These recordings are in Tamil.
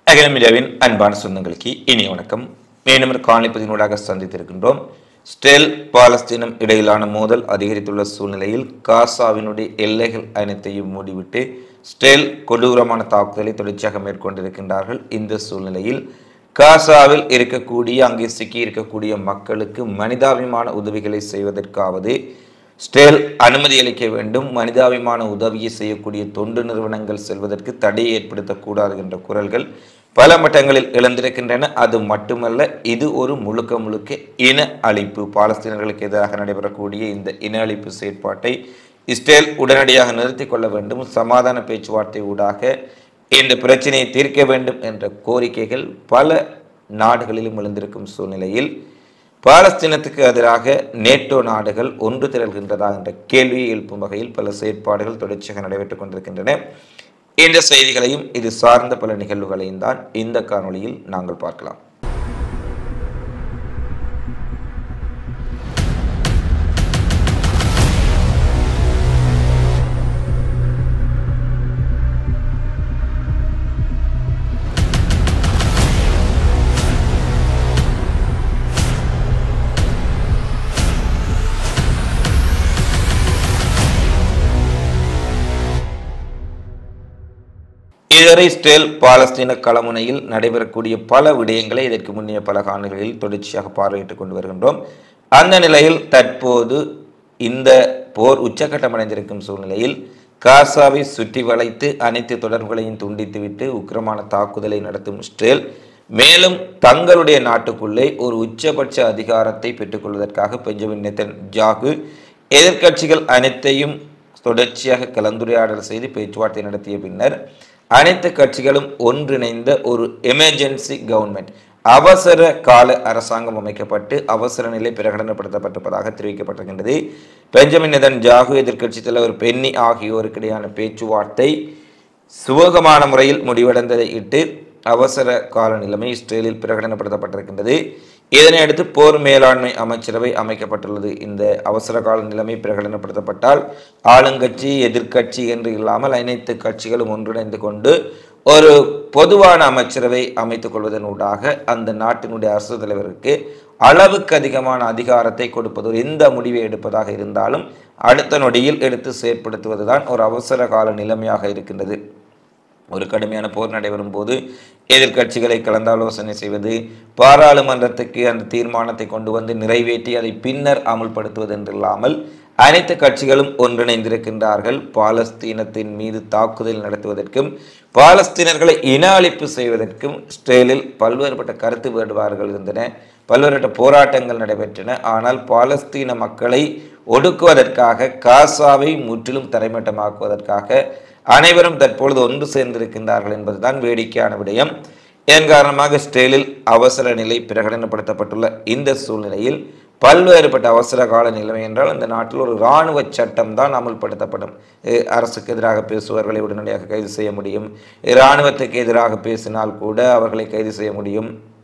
அகிலம் மீடியாவின் அன்பான சொந்தங்களுக்கு இனி வணக்கம் மேலும் ஒரு காணொலிப்பதினூடாக சந்தித்திருக்கின்றோம் ஸ்டெல் பாலஸ்தீனம் இடையிலான மோதல் அதிகரித்துள்ள சூழ்நிலையில் காசாவினுடைய எல்லைகள் அனைத்தையும் மூடிவிட்டு ஸ்டெல் கொடூரமான தாக்குதலை தொடர்ச்சியாக மேற்கொண்டிருக்கின்றார்கள் இந்த சூழ்நிலையில் காசாவில் இருக்கக்கூடிய அங்கே சிக்கி இருக்கக்கூடிய மக்களுக்கு மனிதாபிமான உதவிகளை செய்வதற்காவது ஸ்டேல் அனுமதி அளிக்க வேண்டும் மனிதாபிமான உதவியை செய்யக்கூடிய தொண்டு நிறுவனங்கள் செல்வதற்கு தடையை ஏற்படுத்தக்கூடாது என்ற குரல்கள் பல மட்டங்களில் எழுந்திருக்கின்றன அது மட்டுமல்ல இது ஒரு முழுக்க முழுக்க இன அழிப்பு பாலஸ்தீனர்களுக்கு எதிராக நடைபெறக்கூடிய இந்த இன அழிப்பு செயற்பாட்டை இஸ்ரேல் உடனடியாக நிறுத்திக் கொள்ள வேண்டும் சமாதான பேச்சுவார்த்தை ஊடாக இந்த பிரச்சனையை தீர்க்க வேண்டும் என்ற கோரிக்கைகள் பல நாடுகளிலும் எழுந்திருக்கும் சூழ்நிலையில் பாலஸ்தீனத்துக்கு எதிராக நேட்டோ நாடுகள் ஒன்று திரள்கின்றதா என்ற கேள்வியை எழுப்பும் வகையில் பல செயற்பாடுகள் தொடர்ச்சியாக நடைபெற்றுக் கொண்டிருக்கின்றன இந்த செய்திகளையும் இது சார்ந்த பல நிகழ்வுகளையும் தான் இந்த காணொளியில் நாங்கள் பார்க்கலாம் இதுவரை இஸ்ரேல் பாலஸ்தீன களமுனையில் நடைபெறக்கூடிய பல விடயங்களை இதற்கு முன்னைய பல காணொலிகளில் தொடர்ச்சியாக பார்வையிட்டுக் கொண்டு வருகின்றோம் அந்த நிலையில் தற்போது இந்த போர் உச்சக்கட்டமடைந்திருக்கும் சூழ்நிலையில் காசாவை சுற்றி வளைத்து அனைத்து தொடர்புகளையும் துண்டித்துவிட்டு உக்கிரமான தாக்குதலை நடத்தும் இஸ்ரேல் மேலும் தங்களுடைய நாட்டுக்குள்ளே ஒரு உச்சபட்ச அதிகாரத்தை பெற்றுக்கொள்வதற்காக பெஞ்சமின் நெத்தன் ஜாகு எதிர்க்கட்சிகள் அனைத்தையும் தொடர்ச்சியாக கலந்துரையாடல் செய்து பேச்சுவார்த்தை நடத்திய பின்னர் அனைத்து கட்சிகளும் ஒன்றிணைந்த ஒரு எமர்ஜென்சி கவர்மெண்ட் அவசர கால அரசாங்கம் அமைக்கப்பட்டு அவசர நிலை பிரகடனப்படுத்தப்பட்டிருப்பதாக தெரிவிக்கப்பட்டிருக்கின்றது பெஞ்சமின் நெதன் ஜாகு எதிர்க்கட்சி தலைவர் பென்னி ஆகியோருக்கிடையான பேச்சுவார்த்தை சுமூகமான முறையில் முடிவடைந்ததை இட்டு அவசர கால நிலைமை இஸ்ரேலில் பிரகடனப்படுத்தப்பட்டிருக்கின்றது இதனை அடுத்து போர் மேலாண்மை அமைச்சரவை அமைக்கப்பட்டுள்ளது இந்த அவசர கால நிலைமை பிரகடனப்படுத்தப்பட்டால் ஆளுங்கட்சி எதிர்க்கட்சி என்று இல்லாமல் அனைத்து கட்சிகளும் ஒன்றிணைந்து கொண்டு ஒரு பொதுவான அமைச்சரவை அமைத்துக் கொள்வதனூடாக அந்த நாட்டினுடைய அரசு தலைவருக்கு அளவுக்கு அதிகமான அதிகாரத்தை கொடுப்பது எந்த முடிவை எடுப்பதாக இருந்தாலும் அடுத்த நொடியில் எடுத்து செயற்படுத்துவதுதான் ஒரு அவசர கால நிலைமையாக இருக்கின்றது ஒரு கடுமையான போர் நடைபெறும் போது எதிர்க்கட்சிகளை கலந்தாலோசனை செய்வது பாராளுமன்றத்துக்கு அந்த தீர்மானத்தை கொண்டு வந்து நிறைவேற்றி அதை பின்னர் அமுல்படுத்துவது என்றில்லாமல் அனைத்து கட்சிகளும் ஒன்றிணைந்திருக்கின்றார்கள் பாலஸ்தீனத்தின் மீது தாக்குதல் நடத்துவதற்கும் பாலஸ்தீனர்களை இன அழிப்பு செய்வதற்கும் இஸ்ரேலில் பல்வேறுபட்ட கருத்து வேறுபாடுகள் இருந்தன பல்வேறுபட்ட போராட்டங்கள் நடைபெற்றன ஆனால் பாலஸ்தீன மக்களை ஒடுக்குவதற்காக காசாவை முற்றிலும் தரைமட்டமாக்குவதற்காக அனைவரும் தற்பொழுது ஒன்று சேர்ந்திருக்கின்றார்கள் என்பதுதான் வேடிக்கையான விடயம் இதன் காரணமாக இஸ்ரேலில் அவசர நிலை பிரகடனப்படுத்தப்பட்டுள்ள இந்த சூழ்நிலையில் பல்வேறுபட்ட அவசர கால நிலைமை என்றால் அந்த நாட்டில் ஒரு இராணுவ சட்டம் தான் அமல்படுத்தப்படும் அஹ் அரசுக்கு எதிராக பேசுபவர்களை உடனடியாக கைது செய்ய முடியும் இராணுவத்துக்கு எதிராக பேசினால் கூட அவர்களை கைது செய்ய முடியும்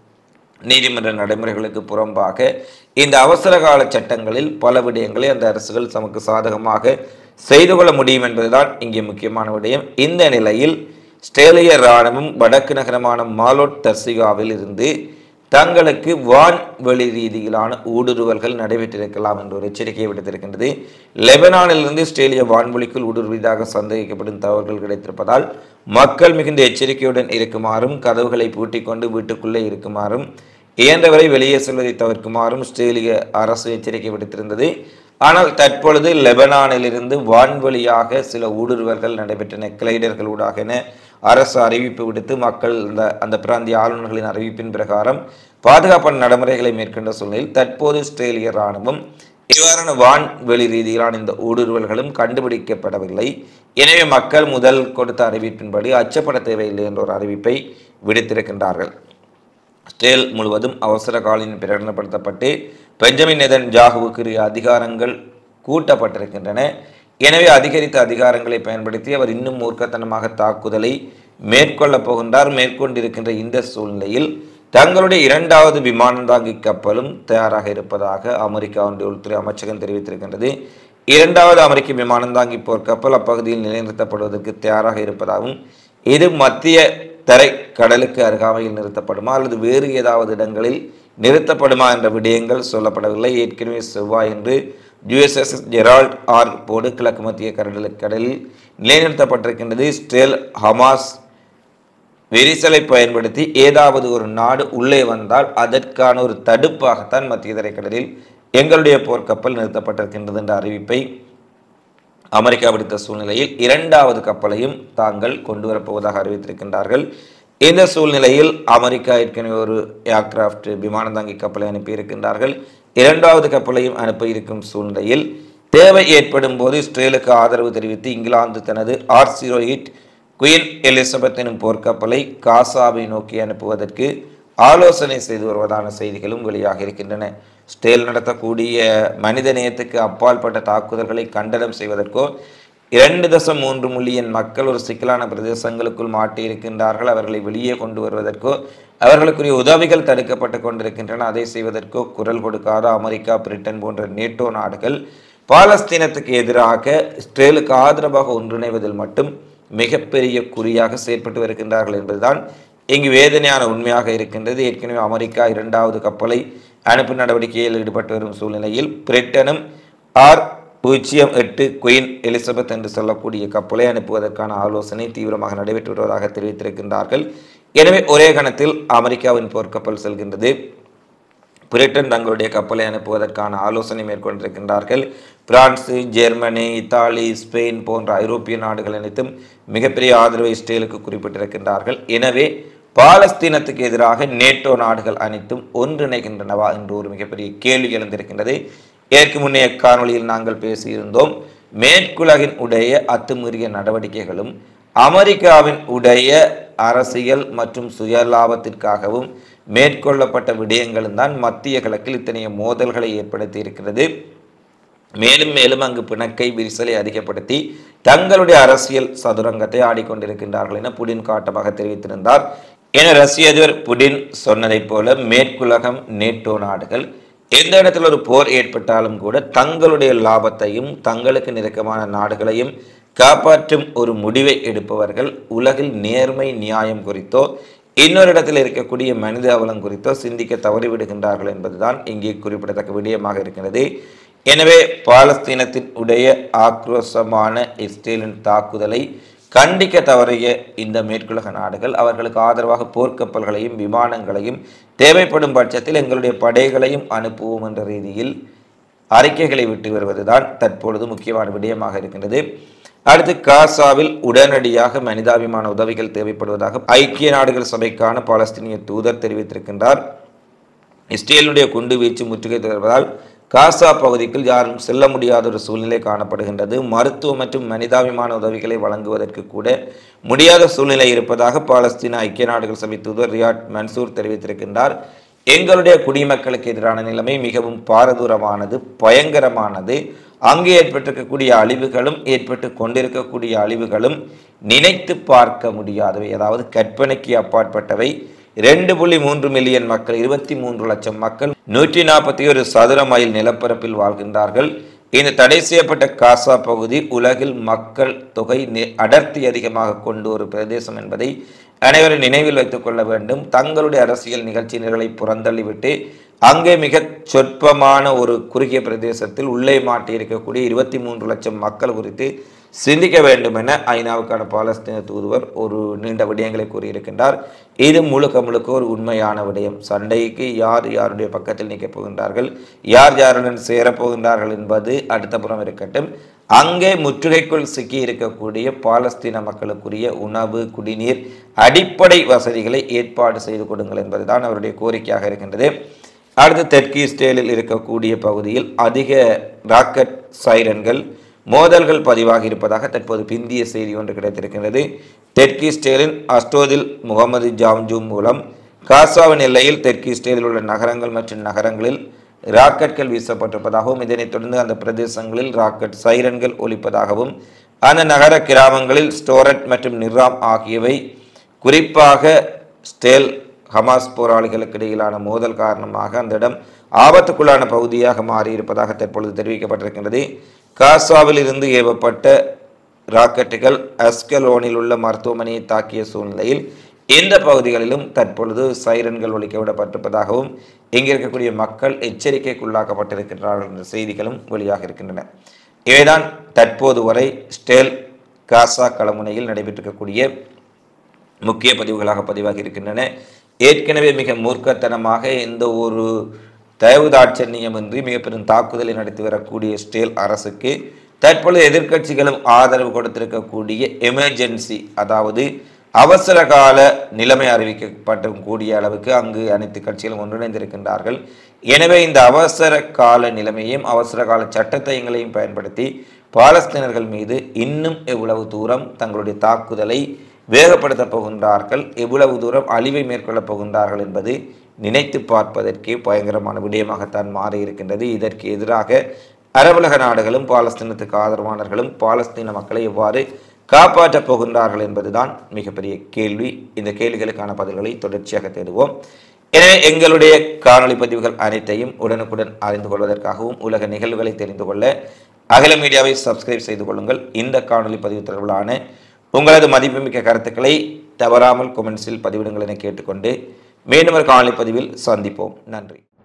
நீதிமன்ற நடைமுறைகளுக்கு புறம்பாக இந்த அவசர கால சட்டங்களில் பல விடயங்களை அந்த அரசுகள் தமக்கு சாதகமாக செய்து கொள்ள முடியும் என்பதுதான் இங்கே முக்கியமான விடயம் இந்த நிலையில் ஸ்ட்ரேலிய இராணுவம் வடக்கு நகரமான மாலோட் தர்சிகாவில் இருந்து தங்களுக்கு வான்வெளி ரீதியிலான ஊடுருவல்கள் நடைபெற்றிருக்கலாம் என்ற ஒரு எச்சரிக்கையை விடுத்திருக்கின்றது லெபனானிலிருந்து இஸ்ரேலிய வான்வெளிக்குள் ஊடுருவியதாக சந்தேகிக்கப்படும் தகவல்கள் கிடைத்திருப்பதால் மக்கள் மிகுந்த எச்சரிக்கையுடன் இருக்குமாறும் கதவுகளை பூட்டிக் கொண்டு வீட்டுக்குள்ளே இருக்குமாறும் இயன்றவரை வெளியே செல்வதை தவிர்க்குமாறும் இஸ்ரேலிய அரசு எச்சரிக்கை விடுத்திருந்தது ஆனால் தற்பொழுது லெபனானிலிருந்து வான்வழியாக சில ஊடுருவல்கள் நடைபெற்றன கிளைடர்கள் ஊடாக என அரசு அறிவிப்பு விடுத்து மக்கள் இந்த அந்த பிராந்திய ஆளுநர்களின் அறிவிப்பின் பிரகாரம் பாதுகாப்பான நடைமுறைகளை மேற்கொண்ட சூழ்நிலையில் தற்போது இஸ்ரேலிய இராணுவம் இவ்வாறான வான்வெளி ரீதியிலான இந்த ஊடுருவல்களும் கண்டுபிடிக்கப்படவில்லை எனவே மக்கள் முதல் கொடுத்த அறிவிப்பின்படி அச்சப்பட தேவையில்லை என்ற ஒரு அறிவிப்பை விடுத்திருக்கின்றார்கள் இஸ்ரேல் முழுவதும் அவசர காலின் பிரகடனப்படுத்தப்பட்டு பெஞ்சமின் நெதன் ஜாகுவுக்கு அதிகாரங்கள் கூட்டப்பட்டிருக்கின்றன எனவே அதிகரித்த அதிகாரங்களை பயன்படுத்தி அவர் இன்னும் மூர்க்கத்தனமாக தாக்குதலை மேற்கொள்ளப் போகின்றார் மேற்கொண்டிருக்கின்ற இந்த சூழ்நிலையில் தங்களுடைய இரண்டாவது விமானம் தாங்கி கப்பலும் தயாராக இருப்பதாக அமெரிக்காவுடைய உள்துறை அமைச்சகம் தெரிவித்திருக்கின்றது இரண்டாவது அமெரிக்க விமானம் தாங்கி போர் கப்பல் அப்பகுதியில் நிலைநிறுத்தப்படுவதற்கு தயாராக இருப்பதாகவும் இது மத்திய தரை கடலுக்கு அருகாமையில் நிறுத்தப்படுமா அல்லது வேறு ஏதாவது இடங்களில் நிறுத்தப்படுமா என்ற விடயங்கள் சொல்லப்படவில்லை ஏற்கனவே செவ்வாய் என்று யுஎஸ்எஸ் ஜெரால்ட் ஆர் போடு கிழக்கு மத்திய கடல் கடலில் நிலைநிறுத்தப்பட்டிருக்கின்றது ஸ்டேல் ஹமாஸ் விரிசலை பயன்படுத்தி ஏதாவது ஒரு நாடு உள்ளே வந்தால் அதற்கான ஒரு தடுப்பாகத்தான் மத்திய தரைக்கடலில் எங்களுடைய போர்க்கப்பல் நிறுத்தப்பட்டிருக்கின்றது என்ற அறிவிப்பை அமெரிக்கா விடுத்த சூழ்நிலையில் இரண்டாவது கப்பலையும் தாங்கள் கொண்டு வரப்போவதாக அறிவித்திருக்கின்றார்கள் இந்த சூழ்நிலையில் அமெரிக்கா ஏற்கனவே ஒரு ஏர்கிராஃப்ட் விமானந்தாங்கி கப்பலை அனுப்பியிருக்கின்றார்கள் இரண்டாவது கப்பலையும் அனுப்ப இருக்கும் சூழ்நிலையில் தேவை ஏற்படும் போது இஸ்ரேலுக்கு ஆதரவு தெரிவித்து இங்கிலாந்து தனது R zero eight Queen Elizabeth எனும் போர்க்கப்பலை காசாவை நோக்கி அனுப்புவதற்கு ஆலோசனை செய்து வருவதான செய்திகளும் வெளியாக இருக்கின்றன ஸ்டேல் நடத்தக்கூடிய மனித நேயத்துக்கு அப்பாற்பட்ட தாக்குதல்களை கண்டனம் செய்வதற்கோ இரண்டு தசம் மூன்று மில்லியன் மக்கள் ஒரு சிக்கலான பிரதேசங்களுக்குள் மாட்டியிருக்கின்றார்கள் அவர்களை வெளியே கொண்டு வருவதற்கோ அவர்களுக்குரிய உதவிகள் தடுக்கப்பட்டு கொண்டிருக்கின்றன அதை செய்வதற்கோ குரல் கொடுக்காத அமெரிக்கா பிரிட்டன் போன்ற நேட்டோ நாடுகள் பாலஸ்தீனத்துக்கு எதிராக இஸ்ரேலுக்கு ஆதரவாக ஒன்றிணைவதில் மட்டும் மிகப்பெரிய குறியாக செயற்பட்டு வருகின்றார்கள் என்பதுதான் இங்கு வேதனையான உண்மையாக இருக்கின்றது ஏற்கனவே அமெரிக்கா இரண்டாவது கப்பலை அனுப்பும் நடவடிக்கையில் ஈடுபட்டு வரும் சூழ்நிலையில் பிரிட்டனும் ஆர் பூஜ்ஜியம் எட்டு குயின் எலிசபெத் என்று சொல்லக்கூடிய கப்பலை அனுப்புவதற்கான ஆலோசனை தீவிரமாக நடைபெற்று வருவதாக தெரிவித்திருக்கின்றார்கள் எனவே ஒரே கணத்தில் அமெரிக்காவின் போர்க்கப்பல் செல்கின்றது பிரிட்டன் தங்களுடைய கப்பலை அனுப்புவதற்கான ஆலோசனை மேற்கொண்டிருக்கின்றார்கள் பிரான்சு ஜெர்மனி இத்தாலி ஸ்பெயின் போன்ற ஐரோப்பிய நாடுகள் அனைத்தும் மிகப்பெரிய ஆதரவை இஸ்ரேலுக்கு குறிப்பிட்டிருக்கின்றார்கள் எனவே பாலஸ்தீனத்துக்கு எதிராக நேட்டோ நாடுகள் அனைத்தும் ஒன்றிணைகின்றனவா என்று ஒரு மிகப்பெரிய கேள்வி எழுந்திருக்கின்றது இதற்கு முன்னைய காணொளியில் நாங்கள் பேசியிருந்தோம் மேற்குலகின் உடைய அத்துமீறிய நடவடிக்கைகளும் அமெரிக்காவின் உடைய அரசியல் மற்றும் சுயலாபத்திற்காகவும் மேற்கொள்ளப்பட்ட விடயங்களும் தான் மத்திய கிழக்கில் இத்தனைய மோதல்களை ஏற்படுத்தி இருக்கிறது மேலும் மேலும் அங்கு பிணக்கை விரிசலை அதிகப்படுத்தி தங்களுடைய அரசியல் சதுரங்கத்தை ஆடிக்கொண்டிருக்கின்றார்கள் என புடின் காட்டமாக தெரிவித்திருந்தார் என ரஷ்ய அதிபர் புடின் சொன்னதைப் போல மேற்குலகம் நேட்டோ நாடுகள் எந்த இடத்துல ஒரு போர் ஏற்பட்டாலும் கூட தங்களுடைய லாபத்தையும் தங்களுக்கு நெருக்கமான நாடுகளையும் காப்பாற்றும் ஒரு முடிவை எடுப்பவர்கள் உலகில் நேர்மை நியாயம் குறித்தோ இன்னொரு இடத்தில் இருக்கக்கூடிய மனித அவலம் குறித்தோ சிந்திக்க தவறிவிடுகின்றார்கள் என்பதுதான் இங்கே குறிப்பிடத்தக்க விடயமாக இருக்கிறது எனவே பாலஸ்தீனத்தின் உடைய ஆக்ரோஷமான இஸ்ரேலின் தாக்குதலை கண்டிக்க தவறிய இந்த மேற்குலக நாடுகள் அவர்களுக்கு ஆதரவாக போர்க்கப்பல்களையும் விமானங்களையும் தேவைப்படும் பட்சத்தில் எங்களுடைய படைகளையும் அனுப்புவோம் என்ற ரீதியில் அறிக்கைகளை விட்டு வருவதுதான் தற்பொழுது முக்கியமான விடயமாக இருக்கின்றது அடுத்து காசாவில் உடனடியாக மனிதாபிமான உதவிகள் தேவைப்படுவதாக ஐக்கிய நாடுகள் சபைக்கான பாலஸ்தீனிய தூதர் தெரிவித்திருக்கின்றார் இஸ்ரேலுடைய குண்டு வீச்சு முற்றுகை தொடர்வதால் காசா பகுதிக்குள் யாரும் செல்ல முடியாத ஒரு சூழ்நிலை காணப்படுகின்றது மருத்துவ மற்றும் மனிதாபிமான உதவிகளை வழங்குவதற்கு கூட முடியாத சூழ்நிலை இருப்பதாக பாலஸ்தீன ஐக்கிய நாடுகள் சபை தூதர் ரியாட் மன்சூர் தெரிவித்திருக்கின்றார் எங்களுடைய குடிமக்களுக்கு எதிரான நிலைமை மிகவும் பாரதூரமானது பயங்கரமானது அங்கே ஏற்பட்டிருக்கக்கூடிய அழிவுகளும் ஏற்பட்டு கொண்டிருக்கக்கூடிய அழிவுகளும் நினைத்து பார்க்க முடியாதவை அதாவது கற்பனைக்கு அப்பாற்பட்டவை ரெண்டு புள்ளி மூன்று மில்லியன் மக்கள் இருபத்தி மூன்று லட்சம் மக்கள் நூற்றி நாற்பத்தி ஒரு சதுர மைல் நிலப்பரப்பில் வாழ்கின்றார்கள் இந்த தடை செய்யப்பட்ட காசா பகுதி உலகில் மக்கள் தொகை நெ- அடர்த்தி அதிகமாக கொண்டு ஒரு பிரதேசம் என்பதை அனைவரும் நினைவில் வைத்துக் கொள்ள வேண்டும் தங்களுடைய அரசியல் நிகழ்ச்சி நிரலை புறந்தள்ளிவிட்டு அங்கே மிக சொற்பமான ஒரு குறுகிய பிரதேசத்தில் உள்ளே மாட்டி இருக்கக்கூடிய இருபத்தி மூன்று லட்சம் மக்கள் குறித்து சிந்திக்க வேண்டும் என ஐநாவுக்கான பாலஸ்தீன தூதுவர் ஒரு நீண்ட விடயங்களை கூறியிருக்கின்றார் இது முழுக்க முழுக்க ஒரு உண்மையான விடயம் சண்டைக்கு யார் யாருடைய பக்கத்தில் நிற்கப் போகின்றார்கள் யார் யாருடன் சேரப்போகின்றார்கள் என்பது அடுத்த புறம் இருக்கட்டும் அங்கே முற்றுகைக்குள் சிக்கி இருக்கக்கூடிய பாலஸ்தீன மக்களுக்குரிய உணவு குடிநீர் அடிப்படை வசதிகளை ஏற்பாடு செய்து கொடுங்கள் என்பதுதான் அவருடைய கோரிக்கையாக இருக்கின்றது அடுத்து தெற்கு இஸ்ரேலில் இருக்கக்கூடிய பகுதியில் அதிக ராக்கெட் சைரன்கள் மோதல்கள் பதிவாகி இருப்பதாக தற்போது பிந்திய செய்தி ஒன்று கிடைத்திருக்கின்றது தெற்கு இஸ்ரேலின் அஸ்டோதில் முகமது ஜாம்ஜூம் மூலம் காசாவின் எல்லையில் தெற்கு இஸ்ரேலில் உள்ள நகரங்கள் மற்றும் நகரங்களில் ராக்கெட்கள் வீசப்பட்டிருப்பதாகவும் இதனைத் தொடர்ந்து அந்த பிரதேசங்களில் ராக்கெட் சைரன்கள் ஒலிப்பதாகவும் அந்த நகர கிராமங்களில் ஸ்டோரட் மற்றும் நிர்ராம் ஆகியவை குறிப்பாக ஸ்டேல் ஹமாஸ் போராளிகளுக்கு இடையிலான மோதல் காரணமாக அந்த இடம் ஆபத்துக்குள்ளான பகுதியாக மாறியிருப்பதாக தற்பொழுது தெரிவிக்கப்பட்டிருக்கின்றது காசாவில் இருந்து ஏவப்பட்ட ராக்கெட்டுகள் அஸ்கலோனில் உள்ள மருத்துவமனையை தாக்கிய சூழ்நிலையில் இந்த பகுதிகளிலும் தற்பொழுது சைரன்கள் ஒழிக்க விடப்பட்டிருப்பதாகவும் இங்கே இருக்கக்கூடிய மக்கள் எச்சரிக்கைக்குள்ளாக்கப்பட்டிருக்கிறார்கள் என்ற செய்திகளும் வெளியாக இருக்கின்றன இவைதான் தற்போது வரை ஸ்டேல் காசா களமுனையில் நடைபெற்றிருக்கக்கூடிய முக்கிய பதிவுகளாக பதிவாகி இருக்கின்றன ஏற்கனவே மிக மூர்க்கத்தனமாக எந்த ஒரு தயவுதாட்சண்யமின்றி மிக பெரும் தாக்குதலை நடத்தி வரக்கூடிய ஸ்டேல் அரசுக்கு தற்பொழுது எதிர்க்கட்சிகளும் ஆதரவு கொடுத்திருக்கக்கூடிய எமர்ஜென்சி அதாவது அவசர கால நிலைமை அறிவிக்கப்பட்டும் கூடிய அளவுக்கு அங்கு அனைத்து கட்சிகளும் ஒன்றிணைந்திருக்கின்றார்கள் எனவே இந்த அவசர கால நிலைமையும் அவசர கால சட்டத்தைங்களையும் பயன்படுத்தி பாலஸ்தீனர்கள் மீது இன்னும் எவ்வளவு தூரம் தங்களுடைய தாக்குதலை வேகப்படுத்தப் போகின்றார்கள் எவ்வளவு தூரம் அழிவை மேற்கொள்ளப் போகின்றார்கள் என்பது நினைத்து பார்ப்பதற்கே பயங்கரமான விடயமாகத்தான் மாறியிருக்கின்றது இதற்கு எதிராக அரபுலக நாடுகளும் பாலஸ்தீனத்துக்கு ஆதரவானவர்களும் பாலஸ்தீன மக்களை எவ்வாறு காப்பாற்றப் போகின்றார்கள் என்பதுதான் மிகப்பெரிய கேள்வி இந்த கேள்விகளுக்கான பதில்களை தொடர்ச்சியாக தேடுவோம் எனவே எங்களுடைய காணொளி பதிவுகள் அனைத்தையும் உடனுக்குடன் அறிந்து கொள்வதற்காகவும் உலக நிகழ்வுகளை தெரிந்து கொள்ள அகில மீடியாவை சப்ஸ்கிரைப் செய்து கொள்ளுங்கள் இந்த காணொளி பதிவு தொடர்பிலான உங்களது மதிப்புமிக்க கருத்துக்களை தவறாமல் கொமெண்ட்ஸில் பதிவிடுங்கள் என கேட்டுக்கொண்டு மீண்டும் ஒரு காணொளி பதிவில் சந்திப்போம் நன்றி